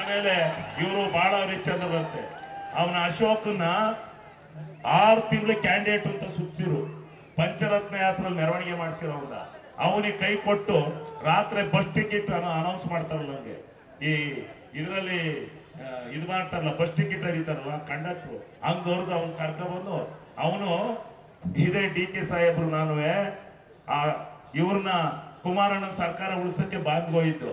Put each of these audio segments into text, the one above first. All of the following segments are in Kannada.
ಆಮೇಲೆ ಇವರು ಬಹಳ ರಿಚ್ ಅಂದ್ರಂತೆ ಅವನ ಅಶೋಕನ್ನ ಆರು ತಿಂಗಳು ಕ್ಯಾಂಡಿಡೇಟ್ ಅಂತ ಸುತ್ತಿರು ಪಂಚರತ್ನ ಯಾತ್ರೆ ಮೆರವಣಿಗೆ ಮಾಡಿಸಿರೋ ಅವ್ನ ಅವನಿಗೆ ಕೈ ಕೊಟ್ಟು ರಾತ್ರಿ ಬಸ್ ಟಿಕೆಟ್ ಅನೌನ್ಸ್ ಮಾಡ್ತಾರಲ್ಲ ನಂಗೆ ಈ ಇದರಲ್ಲಿ ಇದು ಮಾಡ್ತಾರಲ್ಲ ಬಸ್ ಟಿಕೆಟ್ ಹರಿತಾರಲ್ಲ ಕಂಡಕ್ಟ್ರು ಹಂಗವ್ರದ್ದು ಅವ್ನು ಕರ್ಕೊಂಡ್ಬಂದು ಅವನು ಇದೇ ಡಿ ಕೆ ಸಾಹೇಬ್ರು ನಾನುವೆ ಆ ಇವ್ರನ್ನ ಕುಮಾರಣ್ಣ ಸರ್ಕಾರ ಉಳಿಸಕ್ಕೆ ಬಾಂಗ್ ಹೋಗಿದ್ದು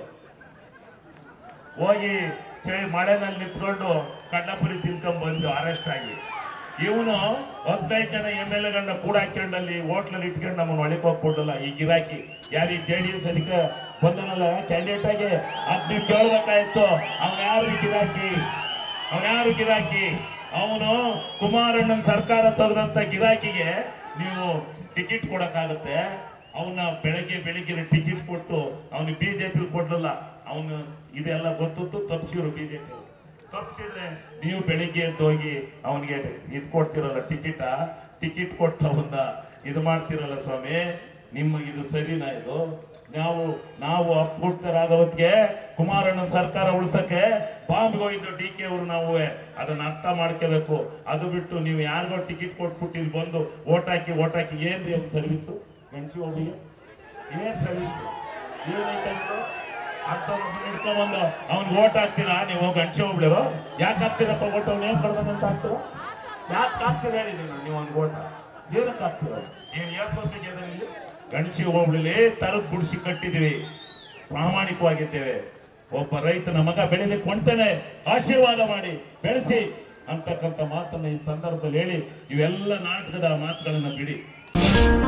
ಹೋಗಿ ಚೈ ಮಳೆನಲ್ಲಿ ನಿಂತ್ಕೊಂಡು ಕಡ್ಡಪುರಿ ತಿನ್ಕೊಂಡ್ ಬಂದು ಅರೆಸ್ಟ್ ಆಗಿ ಇವನು ಹದಿನೈದು ಜನ ಎಮ್ ಎಲ್ ಎಗಳನ್ನ ಕೂಡ ಹಾಕೊಂಡಲ್ಲಿ ಹೋಟ್ಲಲ್ಲಿ ಇಟ್ಕೊಂಡು ನಮ್ಮನ್ನ ಒಳಗೆ ಹೋಗ್ಕೊಡಲ್ಲ ಈ ಗಿರಾಕಿ ಯಾರು ಈ ಜೆ ಡಿ ಎಸ್ ಅದಕ್ಕೆ ಬಂದನಲ್ಲ ಕ್ಯಾಂಡಿಡೇಟ್ ಆಗಿ ಅದ್ ನೀವು ಕೇಳ್ಬೇಕಾಯ್ತು ಅವ್ನು ಯಾರು ಈ ಗಿರಾಕಿ ಅವ್ನು ಯಾರು ಗಿರಾಕಿ ಅವನು ಕುಮಾರಣ್ಣನ ಸರ್ಕಾರ ತೆಗೆದಂತ ಗಿರಾಕಿಗೆ ನೀವು ಟಿಕೆಟ್ ಕೊಡಕ್ಕಾಗತ್ತೆ ಅವನ್ನ ಬೆಳಗ್ಗೆ ಬೆಳಿಗ್ಗೆ ಟಿಕೆಟ್ ಕೊಟ್ಟು ಅವನಿಗೆ ಬಿಜೆಪಿ ಕೊಡಲಿಲ್ಲ ಅವನು ಇದೆಲ್ಲ ಗೊತ್ತಿತ್ತು ತಪ್ಪಿಸಿರು ಬಿಜೆಪಿ ತಪ್ಪಿಸಿದ್ರೆ ನೀವು ಬೆಳಿಗ್ಗೆ ಎದ್ದು ಹೋಗಿ ಅವನಿಗೆ ಇದು ಕೊಡ್ತಿರಲ್ಲ ಟಿಕೆಟ ಟಿಕೆಟ್ ಕೊಟ್ಟು ಅವನ್ನ ಇದು ಮಾಡ್ತಿರಲ್ಲ ಸ್ವಾಮಿ ನಿಮ್ಮ ಇದು ಸರಿನಾ ಇದು ನಾವು ನಾವು ಅಪ್ಪುಟ್ಟರಾದ ಹೊತ್ತಿಗೆ ಕುಮಾರಣ್ಣ ಸರ್ಕಾರ ಉಳ್ಸಕ್ಕೆ ಬಾಂಬ್ ಹೋಗಿದ್ದು ಡಿ ಕೆ ಅವರು ನಾವು ಅದನ್ನ ಅರ್ಥ ಮಾಡ್ಕೋಬೇಕು ಅದು ಬಿಟ್ಟು ನೀವು ಯಾರಿಗೋ ಟಿಕೆಟ್ ಕೊಟ್ಬಿಟ್ಟು ಇಲ್ಲಿ ಬಂದು ಓಟ್ ಹಾಕಿ ಓಟ್ ಹಾಕಿ ಏನ್ರಿ ಅವ್ನ ಸರ್ವಿಸು ಗಣಸಿ ಒಬ್ಬಿಗೆ ಏನ್ ಸರ್ವಿಸ್ ಏನೈತೆ ಅಂತವ್ರನ್ನ ಹಿಡ್ಕೊಂಡ್ಬಂದು ಅವ್ನಿಗೆ ಓಟ್ ಹಾಕ್ತೀರಾ ನೀವು ಗಂಟೆ ಹೋಗ್ಬಿಡರು ಯಾಕೆ ಹಾಕ್ತೀರಪ್ಪ ಓಟ್ ಅವ್ನು ಏನ್ ಅಂತ ಹಾಕ್ತೀರ ಯಾಕೆ ಹಾಕ್ತೀರ ಹೇಳಿ ನೀವು ನೀವು ಅವ್ನಿಗೆ ಓಟ ಏನಕ್ಕೆ ಹಾಕ್ತೀರ ಏನ್ ಎಷ್ಟು ವರ್ಷ ಗೆದ್ದಲ್ಲಿ ಗಣಸಿ ಹೋಗ್ಬಿಡಲಿ ತರದ್ ಗುಡಿಸಿ ಕಟ್ಟಿದೀವಿ ಪ್ರಾಮಾಣಿಕವಾಗಿದ್ದೇವೆ ಒಬ್ಬ ರೈತನ ಮಗ ಬೆಳಿಲಿಕ್ಕೆ ಹೊಂಟೇನೆ ಆಶೀರ್ವಾದ ಮಾಡಿ ಬೆಳೆಸಿ ಅಂತಕ್ಕಂಥ ಮಾತನ್ನ ಈ ಸಂದರ್ಭದಲ್ಲಿ ಹೇಳಿ ಇವೆಲ್ಲ ನಾಟಕದ ಮಾತುಗಳನ್ನ ಬಿಡಿ